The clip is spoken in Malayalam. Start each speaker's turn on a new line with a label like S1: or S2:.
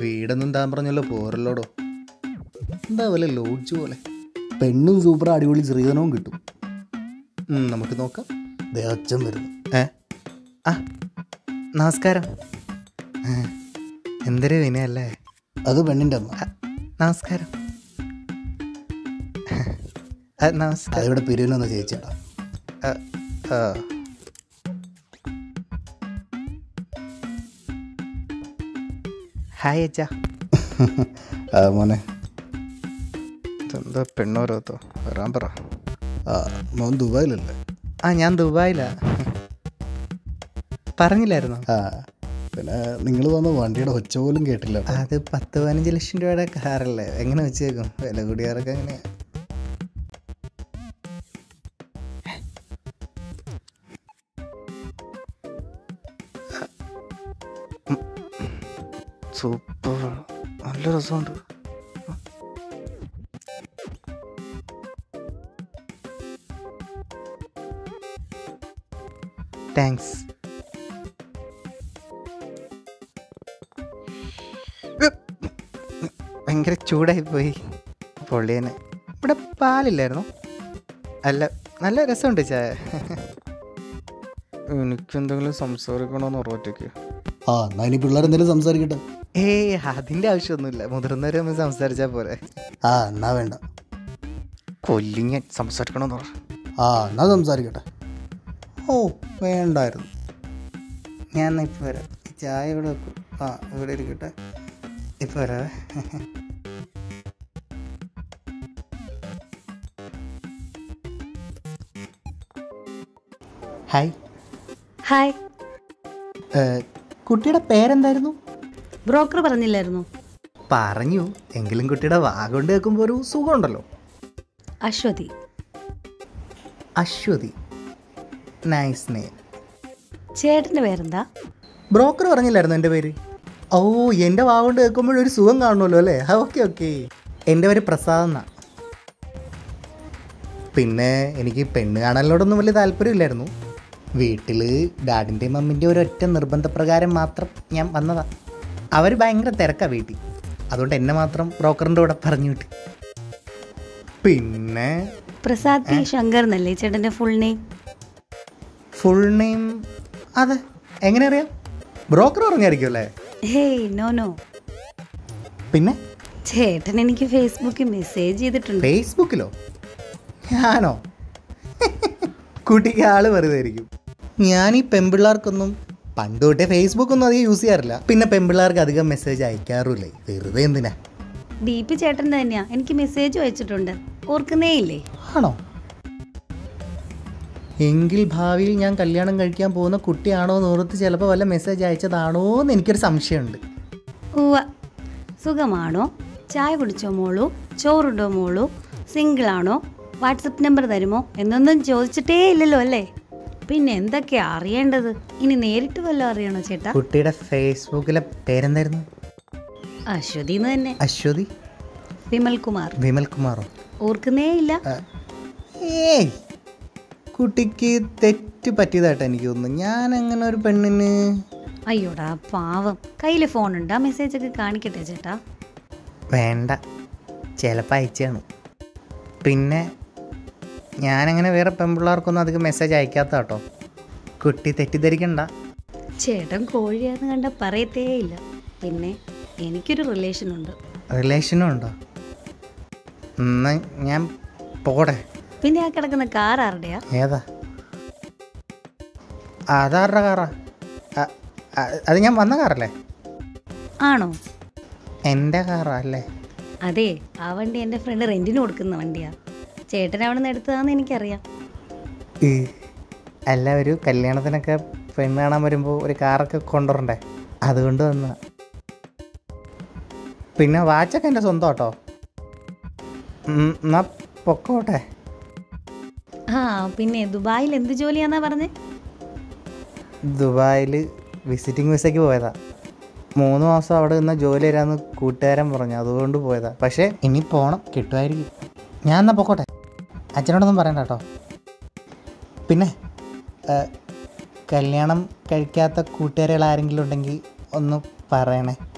S1: വീടൊന്നും താൻ പറഞ്ഞല്ലോ പോരല്ലോടോ എന്താ പോലെ ലോഡ്ജ് പോലെ
S2: പെണ്ണും സൂപ്പർ അടിപൊളി ശ്രീധനവും കിട്ടും
S1: ഉം, നമുക്ക് നോക്കാം
S2: ദേ അച്ഛൻ വരുന്നു
S1: ഏ ആ നമസ്കാരം ഏ, എന്തൊരു വിനയല്ലേ
S2: അത് പെണ്ണിൻ്റെ അമ്മ
S1: ആ, നമസ്കാരം ആ, നമസ്കാരം
S2: അതിവിടെ പിരിവിനൊന്ന് ചേച്ചിട്ടാ
S1: ആ, ആ. ഹായ് അച്ഛാ
S2: ആ മോനെ
S1: ഇതെന്താ പെണ്ണോരോത്തോ വരാൻ പറ
S2: ആ മോൻ ദുബായിലല്ലേ
S1: ആ ഞാൻ ദുബായിലാ പറഞ്ഞില്ലായിരുന്നോ
S2: ആ പിന്നെ നിങ്ങൾ വന്ന വണ്ടിയുടെ ഒച്ച പോലും കേട്ടില്ല
S1: അത് പത്ത് പതിനഞ്ച് ലക്ഷം രൂപയുടെ കാറല്ലേ എങ്ങനെ വെച്ചേക്കും വില കൂടിയാറൊക്കെ എങ്ങനെ സൂപ്പർ നല്ല രസമുണ്ട് താങ്ക്സ് ഭയങ്കര ചൂടായി പോയി പൊള്ളിയനെ ഇവിടെ പാലില്ലായിരുന്നു അല്ല നല്ല രസമുണ്ട് ചായ എനിക്കെന്തെങ്കിലും സംസാരിക്കണമെന്ന് ഉറവറ്റയ്ക്ക്
S2: ആ എന്നാ ഇനി പിള്ളേർ എന്തെങ്കിലും സംസാരിക്കട്ടെ
S1: ഏയ് അതിൻ്റെ ആവശ്യമൊന്നുമില്ല മുതിർന്നവർ നമ്മൾ സംസാരിച്ചാൽ പോരെ
S2: ആ എന്നാ വേണ്ട
S1: കൊല്ലിങ്ങ സംസാരിക്കണമെന്ന് പറ
S2: ആ എന്നാ സംസാരിക്കട്ടെ
S1: ഓ വേണ്ടായിരുന്നു ഞാൻ ഇപ്പോൾ വരാം ഈ ചായ ഇവിടെ വെക്കും ആ ഇവിടെ ഇരിക്കട്ടെ ഇപ്പോൾ വരാവേ ഹായ്
S3: ഹായ്
S1: കുട്ടിയുടെ പേരെന്തായിരുന്നു
S3: ബ്രോക്കർ പറഞ്ഞില്ലായിരുന്നു
S1: പറഞ്ഞു എങ്കിലും കുട്ടിയുടെ വാ കൊണ്ട് കേൾക്കുമ്പോൾ ഒരു സുഖമുണ്ടല്ലോ
S3: അശ്വതി
S1: അശ്വതി നൈസ് നെയിം
S3: ചേട്ടൻ്റെ പേരെന്താ
S1: ബ്രോക്കർ പറഞ്ഞില്ലായിരുന്നു എൻ്റെ പേര് ഓ എൻ്റെ വാ കൊണ്ട് കേൾക്കുമ്പോൾ ഒരു സുഖം കാണുമല്ലോ അല്ലേ ഓക്കെ ഓക്കെ എൻ്റെ പേര് പ്രസാദ് എന്നാ പിന്നെ എനിക്ക് പെണ്ണ് കാണലിനോടൊന്നും വലിയ താല്പര്യമില്ലായിരുന്നു വീട്ടിൽ ഡാഡിൻ്റെയും മമ്മിൻ്റെയും ഒരൊറ്റ നിർബന്ധപ്രകാരം മാത്രം ഞാൻ വന്നതാ അവർ ഭയങ്കര തിരക്കാണ് വീട്ടിൽ അതുകൊണ്ട് എന്നെ മാത്രം ബ്രോക്കറിൻ്റെ കൂടെ പറഞ്ഞു വിട്ട് പിന്നെ
S3: പ്രസാദ് പി ശങ്കർ എന്നല്ലേ ചേട്ടൻ്റെ ഫുൾ നെയിം
S1: ഫുൾ നെയിം അതെ എങ്ങനെ അറിയാം ബ്രോക്കർ പറഞ്ഞായിരിക്കും അല്ലേ
S3: ഹേയ് നോ നോ
S1: പിന്നെ
S3: ചേട്ടൻ എനിക്ക് ഫേസ്ബുക്കിൽ മെസ്സേജ് ചെയ്തിട്ടുണ്ട്
S1: ഫേസ്ബുക്കിലോ ഞാനോ കുട്ടിക്ക് ആള് വെറുതെ ആയിരിക്കും ഞാൻ ഈ പെൺപിള്ളേർക്കൊന്നും പണ്ട് തൊട്ടേ ഫേസ്ബുക്ക് ഒന്നും അധികം യൂസ് ചെയ്യാറില്ല പിന്നെ പെൺപിള്ളേർക്ക് അധികം മെസ്സേജ് അയക്കാറുമില്ല വെറുതെ എന്തിനാ
S3: ഡി പി ചേട്ടൻ്റെ തന്നെയാ എനിക്ക് മെസ്സേജ് അയച്ചിട്ടുണ്ട് ഓർക്കുന്നേ ഇല്ലേ
S1: ആണോ എങ്കിൽ ഭാവിയിൽ ഞാൻ കല്യാണം കഴിക്കാൻ പോകുന്ന കുട്ടിയാണോ എന്ന് ഓർത്ത് ചിലപ്പോൾ വല്ല മെസ്സേജ് അയച്ചതാണോ എന്ന് എനിക്കൊരു സംശയമുണ്ട്
S3: ഉവ്വ സുഖമാണോ ചായ കുടിച്ചോ മോളു ചോറുണ്ടോ മോളു സിംഗിളാണോ വാട്സപ്പ് നമ്പർ തരുമോ എന്നൊന്നും ചോദിച്ചിട്ടേ ഇല്ലല്ലോ അല്ലേ പിന്നെ എന്തൊക്കെയാ അറിയേണ്ടത് ഇനി നേരിട്ട് വല്ലതും അറിയണോ ചേട്ടാ
S1: കുട്ടിയുടെ ഫേസ്ബുക്കിലെ പേരെന്തായിരുന്നു
S3: അശ്വതി എന്ന് തന്നെ
S1: അശ്വതി
S3: വിമൽ കുമാർ
S1: വിമൽ കുമാറോ
S3: ഓർക്കുന്നേ ഇല്ല
S1: ഏയ് കുട്ടിക്ക് തെറ്റ് പറ്റിയതായിട്ട് എനിക്ക് തോന്നുന്നു ഞാൻ അങ്ങനെ ഒരു പെണ്ണിന്
S3: അയ്യോടാ പാവം കയ്യിൽ ഫോണുണ്ട് ആ മെസ്സേജ് ഒക്കെ കാണിക്കട്ടെ ചേട്ടാ
S1: വേണ്ട ചിലപ്പോൾ അയച്ചാണ് പിന്നെ ഞാനങ്ങനെ വേറെ പെൺപിള്ളേർക്കൊന്നും അധികം മെസ്സേജ് അയക്കാത്ത കേട്ടോ കുട്ടി തെറ്റിദ്ധരിക്കണ്ട
S3: ചേട്ടൻ കോഴിയാന്ന് കണ്ട പറയത്തേ ഇല്ല പിന്നെ എനിക്കൊരു റിലേഷൻ ഉണ്ട്
S1: റിലേഷനും ഉണ്ടോ എന്നാ ഞാൻ പോടെ
S3: പിന്നെ ആ കിടക്കുന്ന കാർ ആരുടെയാ
S1: ഏതാ അതാരുടെ കാറാ അ- അ- അത് ഞാൻ വന്ന കാറല്ലേ
S3: ആണോ
S1: എൻ്റെ കാറാ അല്ലേ
S3: അതെ ആ വണ്ടി എൻ്റെ ഫ്രണ്ട് റെന്റിന് കൊടുക്കുന്ന വണ്ടിയാ ചേട്ടൻ അവിടെ നിന്ന് എടുത്തതാന്ന് എനിക്കറിയാം
S1: ഈ അല്ല ഒരു കല്യാണത്തിനൊക്കെ പെണ്ണ് കാണാൻ വരുമ്പോൾ ഒരു കാറൊക്കെ കൊണ്ടുവരണ്ടേ അതുകൊണ്ട് വന്ന പിന്നെ വാച്ചൊക്കെ എൻ്റെ സ്വന്തം കേട്ടോ എന്നാ പൊക്കോട്ടെ
S3: ആ പിന്നെ ദുബായിൽ എന്ത് ജോലിയാന്നാ പറഞ്ഞേ
S1: ദുബായിൽ വിസിറ്റിംഗ് വിസയ്ക്ക് പോയതാ മൂന്ന് മാസം അവിടെ നിന്ന് ജോലി തരാമെന്ന് കൂട്ടുകാരൻ പറഞ്ഞു അതുകൊണ്ട് പോയതാ പക്ഷേ ഇനി പോണം കിട്ടുമായിരിക്കും ഞാൻ എന്നാ പൊക്കോട്ടെ അച്ഛനോടൊന്നും പറയണ്ട കേട്ടോ പിന്നെ ഏ, കല്യാണം കഴിക്കാത്ത കൂട്ടുകാരികൾ ആരെങ്കിലും ഉണ്ടെങ്കിൽ ഒന്ന് പറയണേ